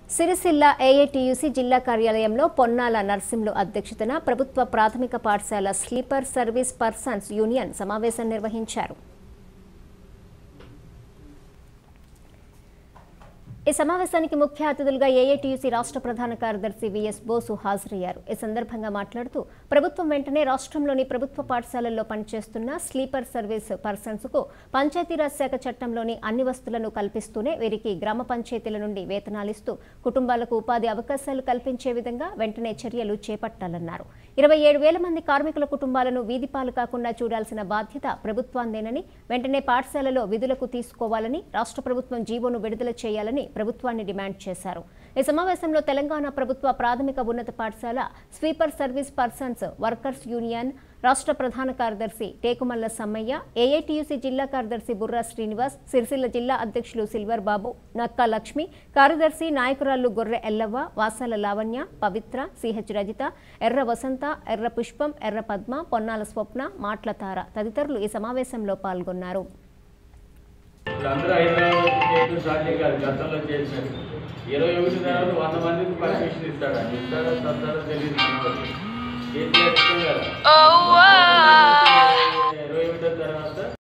Sircilla AITUC జిల్లా కార్యాలయంలో పొన్నాల నర్సింలు అధ్యక్షతన ప్రభుత్వ ప్రాథమిక పాఠశాల స్లీపర్ సర్వీస్ పర్సన్స్ యూనియన్ సమావేశం నిర్వహించారు ఈ సమావేశానికి ముఖ్య అతిథులుగా ఏఐటియుసి రాష్ట్ర ప్రధాన కార్యదర్శి విఎస్ బోసు హాజరయ్యారు ఈ సందర్భంగా మాట్లాడుతూ ప్రభుత్వం వెంటనే రాష్ట్రంలోని ప్రభుత్వ పాఠశాలల్లో పనిచేస్తున్న స్లీపర్ సర్వీస్ పర్సన్స్ కు పంచాయతీరాజ్ శాఖ చట్టంలోని అన్ని వస్తువులను కల్పిస్తూనే వీరికి గ్రామ పంచాయతీల నుండి వేతనాలిస్తూ కుటుంబాలకు ఉపాధి అవకాశాలు కల్పించే విధంగా వెంటనే చర్యలు చేపట్టాలన్నారు ఇరవై ఏడు వేల మంది కార్మికుల కుటుంబాలను వీధిపాలు కాకుండా చూడాల్సిన బాధ్యత ప్రభుత్వాందేనని వెంటనే పాఠశాలలో విధులకు తీసుకోవాలని రాష్ట్ర ప్రభుత్వం జీవోను విడుదల చేయాలని ప్రభుత్వాన్ని డిమాండ్ చేశారు ఈ సమావేశంలో తెలంగాణ ప్రభుత్వ ప్రాథమిక ఉన్నత పాఠశాల sweeper service persons workers union రాష్ట్ర ప్రధాన కార్యదర్శి టేకుమల్ల సమ్మయ్య ఏఐటియుసి జిల్లా కార్యదర్శి బుర్రా శ్రీనివాస్ సిరిసిల్ల జిల్లా అధ్యక్షులు సిల్వర్ బాబు నక్కా లక్ష్మి కార్యదర్శి నాయకురాళ్లు గొర్రె ఎల్లవ్వ వాసాల లావణ్య పవిత్ర సిహెచ్ రజిత ఎర్ర వసంత ఎర్ర పుష్పం ఎర్ర పద్మ పొన్నాల స్వప్న మాట్ల తార తదితరులు ఈ సమావేశంలో పాల్గొన్నారు ఇప్పుడు అందరూ హైదరాబాద్ చేయడం సాధ్యం కాదు గతంలో చేసినట్టు ఇరవై ఒకటి తర్వాత వంద మందికి పర్మిషన్ ఇస్తాడా ఇస్తాడో తస్తాడో తెలియదు మనకి. ఏం చేస్తాం కదా ఇరవై ఒకటో తర్వాత